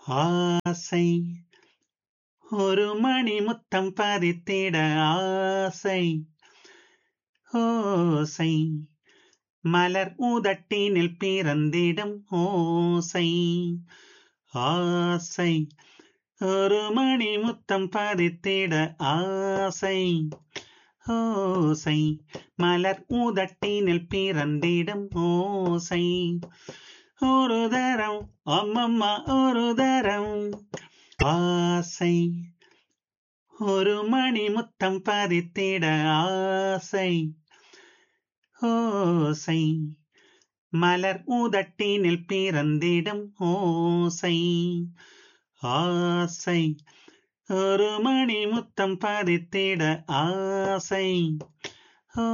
ஆசை ஒரு மணி முத்தம் பதித்திட ஆசை ஓசை மலர் உதட்டினில் பிறந்திடும் ஓசை ஆசை ஒரு மணி முத்தம் பதித்திட ஆசை ஓசை மலர் உதட்டினில் பிறந்திடும் ஓசை ஒரு தரம் அம்மம்மா ஒரு தரம் ஆசை ஒரு மணி முத்தம் பதித்திட ஆசை ஓசை மலர் உதட்டினில் பிறந்திடும் ஓசை ஆசை ஒரு மணி முத்தம் பதித்திட ஆசை